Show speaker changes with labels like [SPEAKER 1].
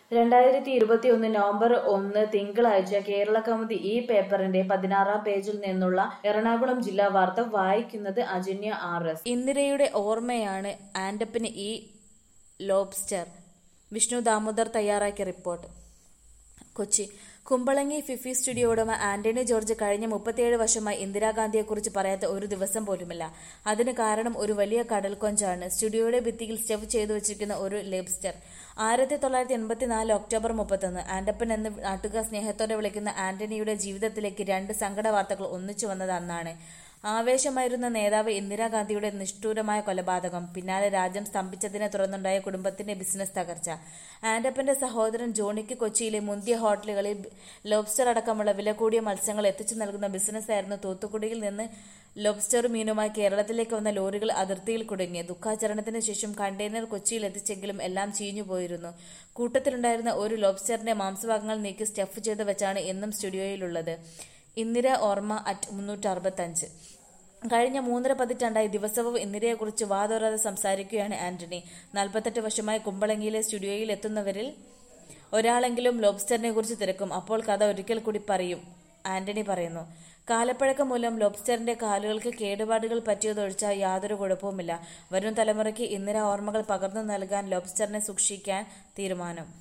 [SPEAKER 1] രണ്ടായിരത്തി ഇരുപത്തിയൊന്ന് നവംബർ ഒന്ന് തിങ്കളാഴ്ച കേരള കൗമുദി ഈ പേപ്പറിന്റെ പതിനാറാം പേജിൽ നിന്നുള്ള എറണാകുളം ജില്ലാ വാർത്ത വായിക്കുന്നത് അജന്യ ആർ എസ് ഇന്ദിരയുടെ ഓർമ്മയാണ് ആൻഡപ്പിന് ഈ ലോബ്സ്റ്റർ വിഷ്ണു ദാമോദർ തയ്യാറാക്കിയ report Kochi Kumbalangi Fifi studio ഉടമ ആന്റണി ജോർജ് കഴിഞ്ഞ മുപ്പത്തിയേഴ് വർഷമായി ഇന്ദിരാഗാന്ധിയെക്കുറിച്ച് പറയാത്ത ഒരു ദിവസം പോലുമില്ല അതിന് കാരണം ഒരു വലിയ കടൽ കൊഞ്ചാണ് സ്റ്റുഡിയോയുടെ ഭിത്തിയിൽ സ്റ്റെഫ് ചെയ്തു വെച്ചിരിക്കുന്ന ഒരു ലെബ്സ്റ്റർ ആയിരത്തി തൊള്ളായിരത്തി എൺപത്തിനാല് ഒക്ടോബർ മുപ്പത്തൊന്ന് ആൻഡപ്പൻ എന്ന് നാട്ടുകാർ സ്നേഹത്തോടെ വിളിക്കുന്ന ആന്റണിയുടെ ജീവിതത്തിലേക്ക് രണ്ട് സങ്കട വാർത്തകൾ ഒന്നിച്ചു വന്നത് അന്നാണ് ആവേശമായിരുന്ന നേതാവ് ഇന്ദിരാഗാന്ധിയുടെ നിഷ്ഠൂരമായ കൊലപാതകം പിന്നാലെ രാജ്യം സ്തംഭിച്ചതിനെ തുടർന്നുണ്ടായ കുടുംബത്തിന്റെ ബിസിനസ് തകർച്ച ആൻഡപ്പന്റെ സഹോദരൻ ജോണിക്ക് കൊച്ചിയിലെ മുന്തിയ ഹോട്ടലുകളിൽ ലോബ്സ്റ്റർ അടക്കമുള്ള വില കൂടിയ മത്സ്യങ്ങൾ എത്തിച്ചു നൽകുന്ന ബിസിനസ്സായിരുന്നു തൂത്തുക്കുടിയിൽ നിന്ന് ലോബ്സ്റ്റർ മീനുമായി കേരളത്തിലേക്ക് വന്ന ലോറികൾ അതിർത്തിയിൽ കുടുങ്ങി ദുഃഖാചരണത്തിന് ശേഷം കണ്ടെയ്നർ കൊച്ചിയിൽ എത്തിച്ചെങ്കിലും എല്ലാം ചീഞ്ഞുപോയിരുന്നു കൂട്ടത്തിലുണ്ടായിരുന്ന ഒരു ലോബ്സ്റ്ററിന്റെ മാംസഭാഗങ്ങൾ നീക്കി സ്റ്റഫ് ചെയ്ത് വെച്ചാണ് എന്നും സ്റ്റുഡിയോയിലുള്ളത് ഇന്ദിര ഓർമ്മ അറ്റ് മുന്നൂറ്റി അറുപത്തഞ്ച് കഴിഞ്ഞ മൂന്നര പതിറ്റാണ്ടായി ദിവസവും ഇന്ദിരയെക്കുറിച്ച് വാതോരാതെ സംസാരിക്കുകയാണ് ആന്റണി നാൽപ്പത്തെട്ട് വർഷമായി കുമ്പളങ്ങിയിലെ സ്റ്റുഡിയോയിൽ എത്തുന്നവരിൽ ഒരാളെങ്കിലും ലോബ്സ്റ്ററിനെ കുറിച്ച് തിരക്കും അപ്പോൾ കഥ ഒരിക്കൽ കൂടി പറയും ആന്റണി പറയുന്നു കാലപ്പഴക്കം മൂലം ലോബ്സ്റ്ററിന്റെ കാലുകൾക്ക് കേടുപാടുകൾ പറ്റിയതൊഴിച്ചാൽ യാതൊരു കുഴപ്പവുമില്ല വരും തലമുറയ്ക്ക് ഇന്ദിര ഓർമ്മകൾ പകർന്നു നൽകാൻ ലോബ്സ്റ്ററിനെ സൂക്ഷിക്കാൻ തീരുമാനം